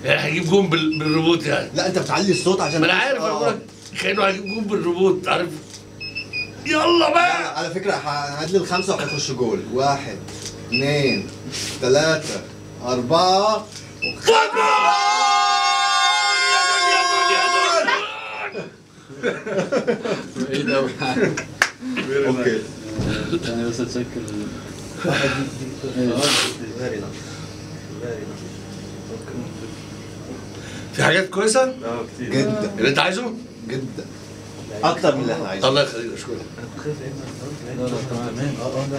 يعني هجيب جون بال- بالروبوت يعني لا انت بتعلي الصوت عشان ما انا عارف انا آه. بقول لك كانه هجيب جون بالروبوت عارف يلا لا، بقى على فكرة هات لي الخمسة وهيخش جول واحد اثنين ثلاثة أربعة بعيد قوي اوكي يعني بس اتشكل في حاجات كويسه اه كتير جدا اللي انت عايزه جدا أكتر من اللي احنا عايزينه الله يخليك اشكرك لا لا تمام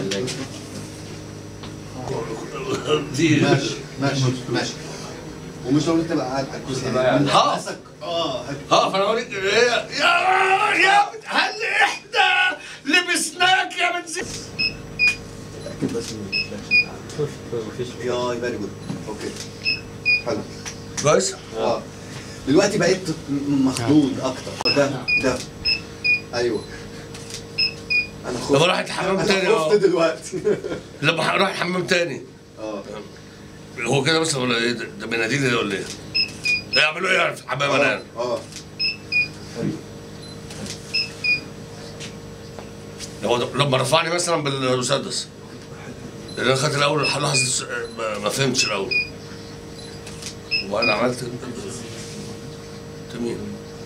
دي ماشي ماشي ماشي ومش لو انت بقى قاعد على الكرسي يعني من ها. حماسك اه هت- اه فانا اوريك يا يا يا هل احنا لبسناك يا بنزين اتاكد بس من الريفلكشن يا فيري جود اوكي حلو كويس اه دلوقتي بقيت م- مخضوض اكتر ده ده ايوه انا خفت لما راح الحمام انا تاني خفت اه دلوقتي لما راح الحمام تاني اه هو كده بس ولا ايه ده ده بيناديني ده ولا ايه؟ ده يعملوا ايه يعني في الحمام انا يعني؟ اه هو ده- لما رفعني مثلا بالمسدس لان انا خدت الاول لحظه ما- ما فهمتش الاول وبعدين عملت تمام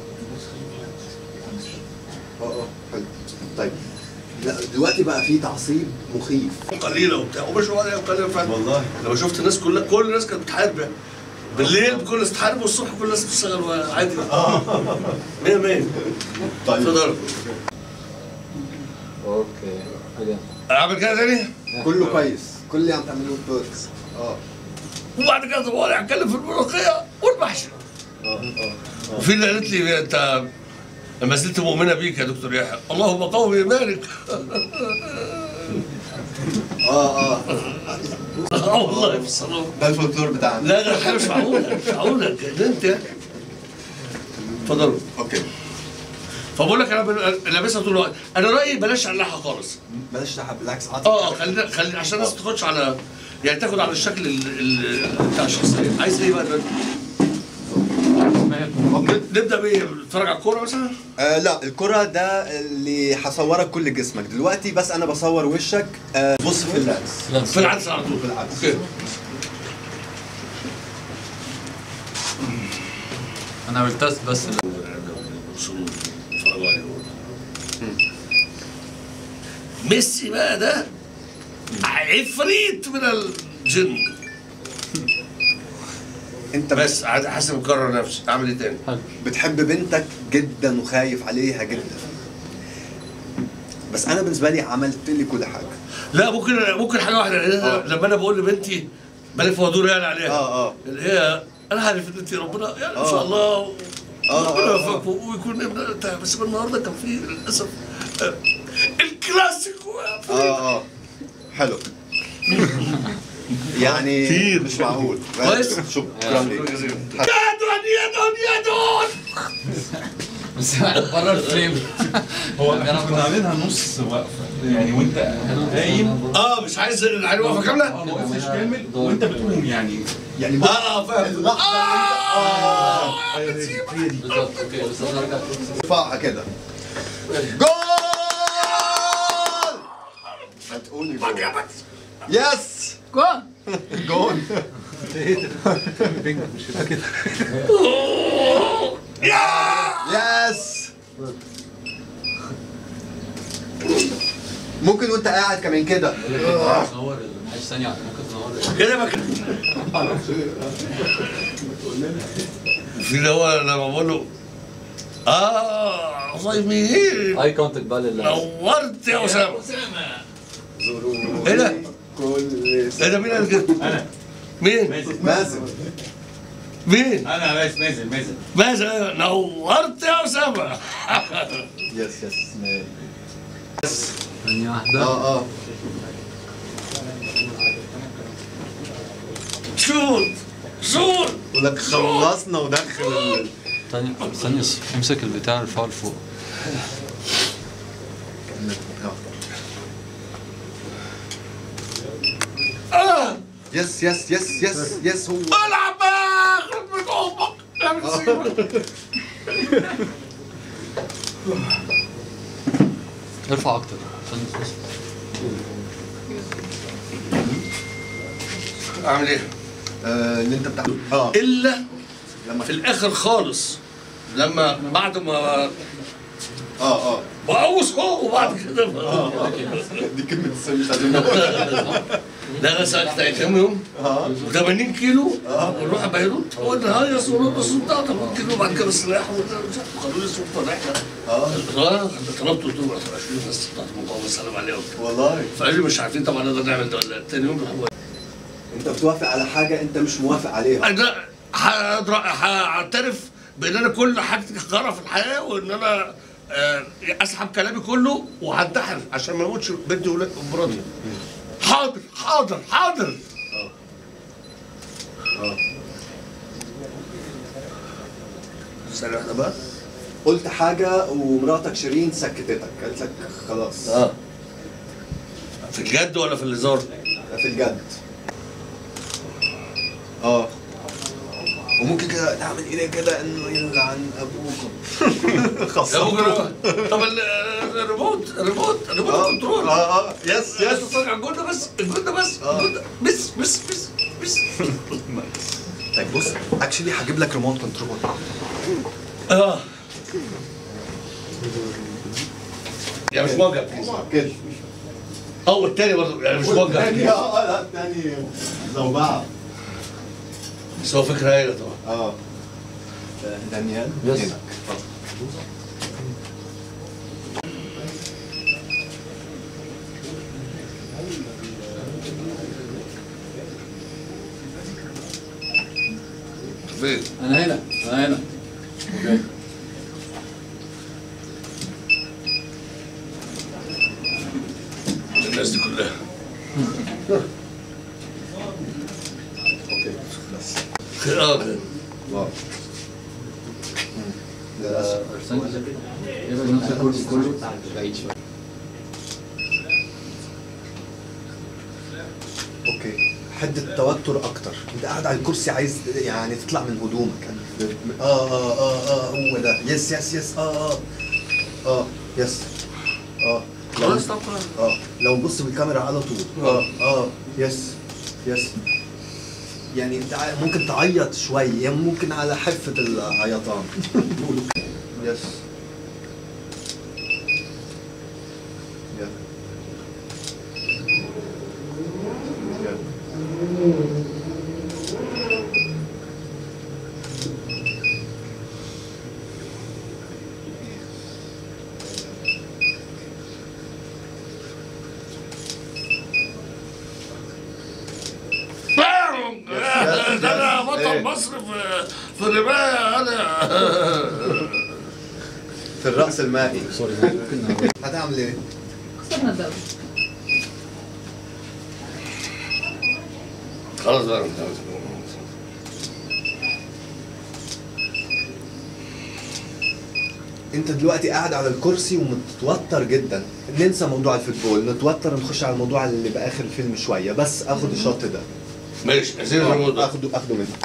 اه اه حلو طيب لا دلوقتي بقى في تعصيب مخيف قليله وبتاع ومش ولا قليله فعلا والله لما شفت الناس كلها كل الناس كانت بتحارب بالليل كل الناس بتحارب والصبح كل الناس بتشتغل عادي 100 100 طيب اتفضل اوكي again. اعمل كده تاني كله كويس كل اللي عم تعملوه كويس اه وبعد كده طبعا هتكلم في الملوخيه والمحشي وفي اللي قالت لي انت لما زلت مؤمنه بيك يا دكتور يحيى اللهم قوي ايمانك اه اه اه والله في الصلاه ده الفولكلور بتاعنا لا ده حاجه مش معقوله مش معقوله ده انت اتفضلوا اوكي فبقول لك انا بل- لابسها طول الوقت انا رايي بلاش علقها خالص بلاش تحب بالعكس عاطف اه اه خلينا خلي عشان الناس ما تاخدش على يعني تاخد على الشكل ال- ال- بتاع الشخصيه عايز ايه بقى دلوقتي؟ نبدا بايه؟ نتفرج على الكوره مثلا؟ آه لا الكرة ده اللي هصورك كل جسمك دلوقتي بس انا بصور وشك آه بص في اللانس في العدسه على طول في العدسة. اوكي انا عملت بس ميسي بقى ده عفريت من الجن انت بس عاد حاسس مكرر نفسي اعمل ايه تاني؟ بتحب بنتك جدا وخايف عليها جدا بس انا بالنسبه لي عملت لي كل حاجه لا ممكن ممكن حاجه واحده آه. لما انا بقول لبنتي بلف وادور يعني عليها اه اه اللي هي انا عارف ان انت ربنا يعني ان آه. شاء الله آه، ربنا آه، آه. يوفقك ويكون ابنها بتاع بس النهارده كان في للاسف آه، الكلاسيكو يا فريد. اه اه حلو يعني كتير. مش معقول كويس. شكرا ليك يا دون يا دون يا دون بس بره الفريم هو احنا كنا عاملينها نص وقفه يعني وانت قايم اه مش عايز العين واقفه اه كامله؟ ما وقفتش كامل وانت بتقوم يعني يعني اه بص اه فاهم اللحظه اه ايوه هي هي دي بالظبط اوكي بس انا ارجع ارفعها كده جول هتقولي جول يس جول جول يس ممكن وانت قاعد كمان كده تنور معلش ثانية واحدة، ممكن تنور كده ما كان في اللي هو لما بقول له اه صايمين اي كونتاكت بقى لله نورت يا اسامه ايه ده؟ كل ايه ده مين قال كده؟ انا مين؟ مازن مازن مين؟ انا بس مازن مازن ماذا؟ نورت يا اسامه يس يس ثانية واحدة اه اه شوت شوت يقول لك خلصنا ودخل ال- ثانية ثانية امسك البتاع الفاول فوق اه يس يس يس يس يس هو العب بقى خرب بيت نعمل سيما ارفع اكتر عشان بس اعمل ايه؟ آه، اللي انت بتاع اه الا لما في الاخر خالص لما بعد ما اه اه بقوص هو وبعد كده دي كلمة السر مش عايزين نقولها لا انا سالت كام يوم اه 80 كيلو ونروح بيروت ونهيص ونرقص وبتاع 80 كيلو وبعد كده السلاح وخدوا لي صورة رحله اه اه طلبت قلت له 20 بس بتاعت المقاومه السلام عليكم والله فقال لي مش عارفين طبعا نقدر نعمل ده ولا لا. تاني يوم راح انت بتوافق على حاجة انت مش موافق عليها انا هدر- هعترف بان انا كل حاجتي خرا في الحياه وان انا آه، اسحب كلامي كله وهنتحر عشان ما اموتش بنتي وولاد مراتي حاضر حاضر حاضر اه ثانية واحدة بقى قلت حاجة ومراتك شيرين سكتتك قالت لك خلاص اه في الجد ولا في الهزار؟ في الجد اه وممكن كده تعمل ايديه كده انه يلعن ابوكم يا خاصة ابو جرى طب ال- الريموت الريموت الريموت اه كنترول اه اه يس يا يس تصنع الجول ده بس الجول ده بس آه. الجول ده بس بس بس بس طيب بص اكشلي هجيب لك ريموت كنترول اه يا مش موجب كده اه والتاني برضه يعني مش موجب الثاني اه اه لا الثاني زوبعة بس هو فكرة هايلة طبعا اه دانيال يس. هنا. فين؟ انا هنا انا هنا اوكي الناس دي كلها اوكي بس اه كده واو للاسف يبقى نفس الكرسي كله بعيد شويه اوكي حدة توتر اكتر انت قاعد على الكرسي عايز يعني تطلع من هدومك اه اه اه اه هو ده يس يس يس اه اه اه يس اه لو خلاص طب خلاص. اه لو نبص بالكاميرا على طول اه اه يس يس يعني انت عا- ممكن تعيط شوي يعني ممكن على حافة العيطان بيقولوا يس يا يا يس، ده انا يس. بطل إيه. مصر في في الرماية انا في الرأس المائي سوري ممكن هتعمل ايه؟ خسرنا الدوري خلاص بقى انت دلوقتي قاعد على الكرسي ومتوتر جدا ننسى موضوع الفوتبول نتوتر نخش على الموضوع اللي باخر الفيلم شويه بس اخد الشوت ده ماشي عايزين الريموت ده اخده اخده منك